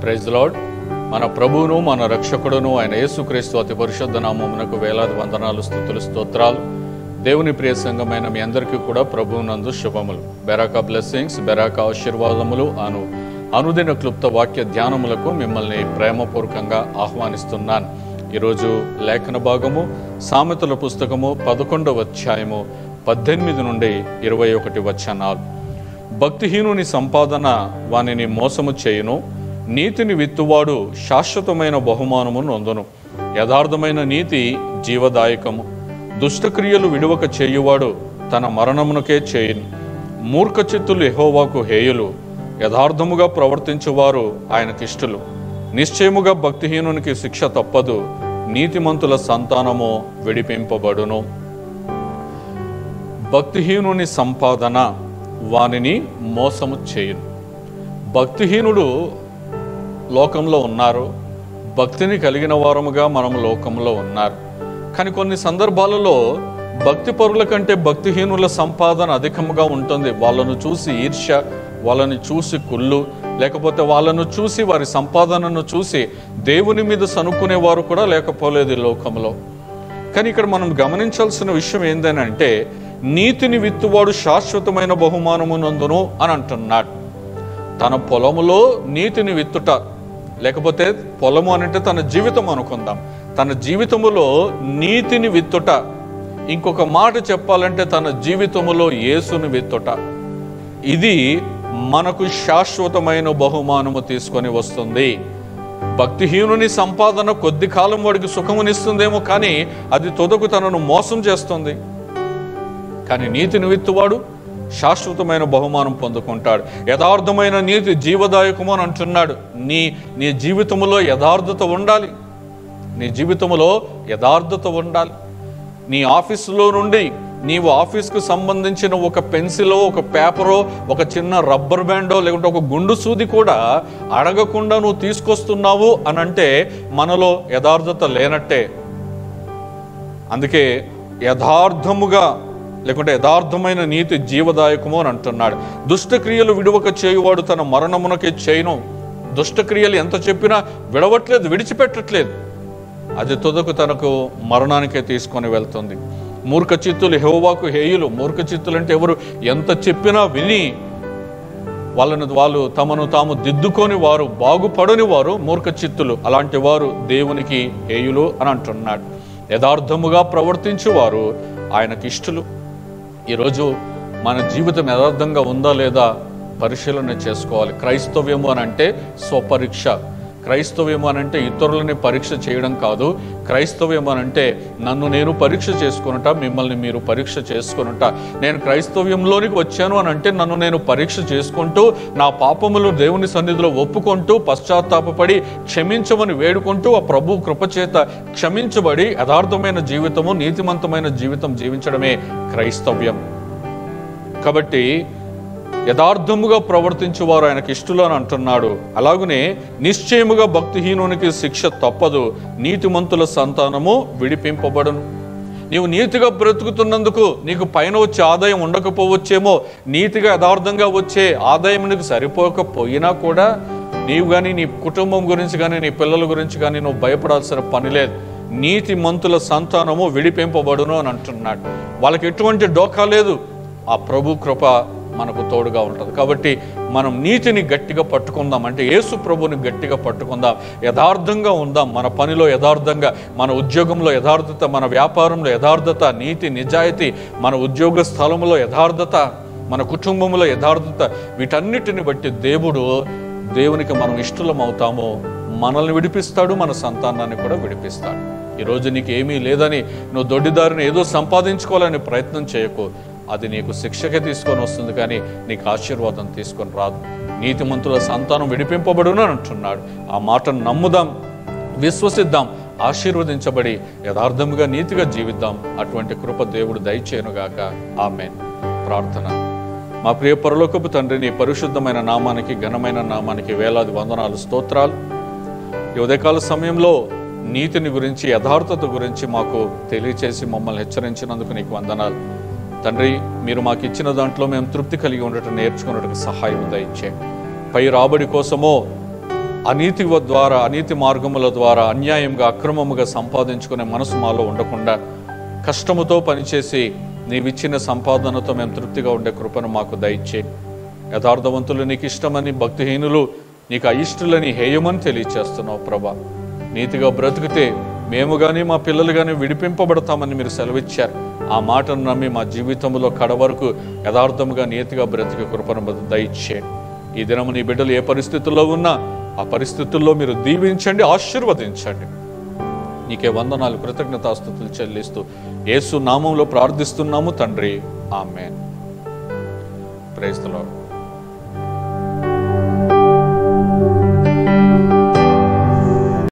praise lord మన ప్రభువును మన రక్షకుడును ఆయన యేసుక్రీస్తు అతి పరిశుద్ధ నామమునకు వేలాది వందనాలు స్థుతులు స్తోత్రాలు దేవుని ప్రియ సంఘమైన మీ అందరికీ కూడా ప్రభువునందు శుభములు బెరాక బ్లెస్సింగ్స్ బెరాక ఆశీర్వాదములు అను అనుదిన క్లుప్త వాక్య ధ్యానములకు మిమ్మల్ని ప్రేమపూర్వకంగా ఆహ్వానిస్తున్నాను ఈరోజు లేఖన భాగము సామెతల పుస్తకము పదకొండవ అధ్యాయము పద్దెనిమిది నుండి ఇరవై ఒకటి వచనాలు భక్తిహీనుని సంపాదన వానిని మోసము చేయును నీతిని విత్తువాడు శాశ్వతమైన బహుమానము నొందును యథార్థమైన నీతి జీవదాయకము దుష్టక్రియలు విడువక చేయువాడు తన మరణమునకే చేయును మూర్ఖ చిత్తులు యెహోవాకు హేయులు యథార్థముగా ప్రవర్తించువారు ఆయనకిష్టులు నిశ్చయముగా భక్తిహీనునికి శిక్ష తప్పదు నీతిమంతుల సంతానము విడిపింపబడును భక్తిహీనుని సంపాదన వానిని మోసము చేయును భక్తిహీనుడు లోకంలో ఉన్నారు భక్తిని కలిగిన వారముగా మనం లోకంలో ఉన్నారు కానీ కొన్ని సందర్భాలలో భక్తి పరుల కంటే భక్తిహీనుల సంపాదన అధికముగా ఉంటుంది వాళ్ళను చూసి ఈర్ష్య వాళ్ళని చూసి కుళ్ళు లేకపోతే వాళ్ళను చూసి వారి సంపాదనను చూసి దేవుని మీద సనుక్కునే వారు కూడా లేకపోలేదు ఈ లోకంలో కానీ ఇక్కడ మనం గమనించాల్సిన విషయం ఏంటంటే నీతిని విత్తువాడు శాశ్వతమైన బహుమానమునందును అని అంటున్నాడు తన పొలములో నీతిని విత్తుట లేకపోతే పొలము అంటే తన జీవితం అనుకుందాం తన జీవితములో నీతిని విత్తుట ఇంకొక మాట చెప్పాలంటే తన జీవితములో యేసుని విత్తుట ఇది మనకు శాశ్వతమైన బహుమానము తీసుకొని వస్తుంది భక్తిహీనుని సంపాదన కొద్ది కాలం వాడికి సుఖమునిస్తుందేమో కానీ అది తొదకు తనను మోసం చేస్తుంది కానీ నీతిని విత్తువాడు శాశ్వతమైన బహుమానం పొందుకుంటాడు యథార్థమైన నీతి జీవదాయకము అని అంటున్నాడు నీ నీ జీవితములో యథార్థత ఉండాలి నీ జీవితములో యథార్థత ఉండాలి నీ ఆఫీసులో నుండి నీవు ఆఫీస్కు సంబంధించిన ఒక పెన్సిలో ఒక పేపరో ఒక చిన్న రబ్బర్ బ్యాండో లేకుంటే ఒక గుండు సూది కూడా అడగకుండా నువ్వు తీసుకొస్తున్నావు అని అంటే మనలో యథార్థత లేనట్టే అందుకే యథార్థముగా లేకుంటే యథార్థమైన నీతి జీవదాయకము అని అంటున్నాడు దుష్టక్రియలు విడువక చేయువాడు తన మరణమునకే చేయను దుష్టక్రియలు ఎంత చెప్పినా విడవట్లేదు విడిచిపెట్టట్లేదు అది తుదకు తనకు మరణానికే తీసుకొని వెళ్తుంది మూర్ఖ చిత్తులు హెవవాకు హేయులు మూర్ఖ చిత్తులు అంటే ఎవరు ఎంత చెప్పినా విని వాళ్ళను వాళ్ళు తమను తాము దిద్దుకొని వారు బాగుపడని వారు మూర్ఖ చిత్తులు అలాంటి వారు దేవునికి హేయులు అని అంటున్నాడు యథార్థముగా ప్రవర్తించువారు ఆయనకి ఇష్టలు ఈరోజు మన జీవితం యథార్థంగా ఉందా లేదా పరిశీలన చేసుకోవాలి క్రైస్తవ్యము అని అంటే స్వపరీక్ష క్రైస్తవ్యము అని అంటే ఇతరులని పరీక్ష చేయడం కాదు క్రైస్తవ్యం అని అంటే నన్ను నేను పరీక్ష చేసుకునుట మిమ్మల్ని మీరు పరీక్ష చేసుకునుట నేను క్రైస్తవ్యంలోనికి వచ్చాను అని అంటే నన్ను నేను పరీక్ష చేసుకుంటూ నా పాపములు దేవుని సన్నిధిలో ఒప్పుకుంటూ పశ్చాత్తాపపడి క్షమించమని వేడుకుంటూ ఆ ప్రభు కృపచేత క్షమించబడి యథార్థమైన జీవితము నీతిమంతమైన జీవితం జీవించడమే క్రైస్తవ్యం కాబట్టి యథార్థముగా ప్రవర్తించువారు ఆయనకి ఇష్టలు అని అంటున్నాడు అలాగనే నిశ్చయముగా భక్తిహీనునికి శిక్ష తప్పదు నీతిమంతుల సంతానము విడిపింపబడును నీవు నీతిగా బ్రతుకుతున్నందుకు నీకు పైన వచ్చే ఆదాయం ఉండకపోవచ్చేమో నీతిగా యథార్థంగా వచ్చే ఆదాయం నీకు సరిపోకపోయినా కూడా నీవు కానీ నీ కుటుంబం గురించి కానీ నీ పిల్లల గురించి కానీ నువ్వు భయపడాల్సిన పని లేదు నీతి మంతుల సంతానము విడిపింపబడును అని అంటున్నాడు వాళ్ళకి ఎటువంటి డోకా లేదు ఆ ప్రభు కృప మనకు తోడుగా ఉంటుంది కాబట్టి మనం నీతిని గట్టిగా పట్టుకుందాం అంటే యేసు ప్రభుని గట్టిగా పట్టుకుందాం యథార్థంగా ఉందాం మన పనిలో యథార్థంగా మన ఉద్యోగంలో యథార్థత మన వ్యాపారంలో యథార్థత నీతి నిజాయితీ మన ఉద్యోగ స్థలంలో యథార్థత మన కుటుంబంలో యథార్థత వీటన్నిటిని బట్టి దేవుడు దేవునికి మనం ఇష్టలం అవుతామో మనల్ని విడిపిస్తాడు మన సంతానాన్ని కూడా విడిపిస్తాడు ఈరోజు నీకు ఏమీ లేదని నువ్వు దొడ్డిదారిని ఏదో సంపాదించుకోవాలని ప్రయత్నం చేయకు అది నీకు శిక్షకే తీసుకొని వస్తుంది కానీ నీకు ఆశీర్వాదం తీసుకొని రాదు నీతిమంతుల సంతానం విడిపింపబడును అని అంటున్నాడు ఆ మాటను నమ్ముదాం విశ్వసిద్దాం ఆశీర్వదించబడి యథార్థముగా నీతిగా జీవిద్దాం అటువంటి కృప దేవుడు దయచేయనుగాక ఆమె ప్రార్థన మా ప్రియ పరలోకపు తండ్రి నీ పరిశుద్ధమైన నామానికి ఘనమైన నామానికి వేలాది వందనాలు స్తోత్రాలు ఈ ఉదయకాల సమయంలో నీతిని గురించి యథార్థత గురించి మాకు తెలియచేసి మమ్మల్ని హెచ్చరించినందుకు నీకు వందనాలు తండ్రి మీరు మాకు ఇచ్చిన దాంట్లో మేము తృప్తి కలిగి ఉండటం నేర్చుకున్నట్టుకు సహాయం దయచే పై రాబడి కోసమో అనీతి వ- ద్వారా అనీతి మార్గముల ద్వారా అన్యాయంగా అక్రమముగా సంపాదించుకునే మనసు మాలో ఉండకుండా కష్టముతో పనిచేసి నీవిచ్చిన సంపాదనతో మేము తృప్తిగా ఉండే కృపను మాకు దయచే యథార్థవంతులు నీకు ఇష్టమని భక్తిహీనులు నీకు అయిష్టులని హేయమని తెలియచేస్తున్నావు ప్రభా నీతిగా బ్రతికితే మేము కానీ మా పిల్లలు కానీ విడిపింపబడతామని మీరు సెలవిచ్చారు ఆ మాటను నమ్మి మా జీవితంలో కడ వరకు యథార్థముగా నీతిగా బ్రతికే కృపను మాకు దయచేయండి ఈ దినము నీ బిడ్డలు ఏ పరిస్థితుల్లో ఉన్నా ఆ పరిస్థితుల్లో మీరు దీవించండి ఆశీర్వదించండి నీకే వందనాలు కృతజ్ఞతాస్థుతులు చెల్లిస్తూ యేసు నామంలో ప్రార్థిస్తున్నాము తండ్రి ఆమెన్ ప్రైస్తలో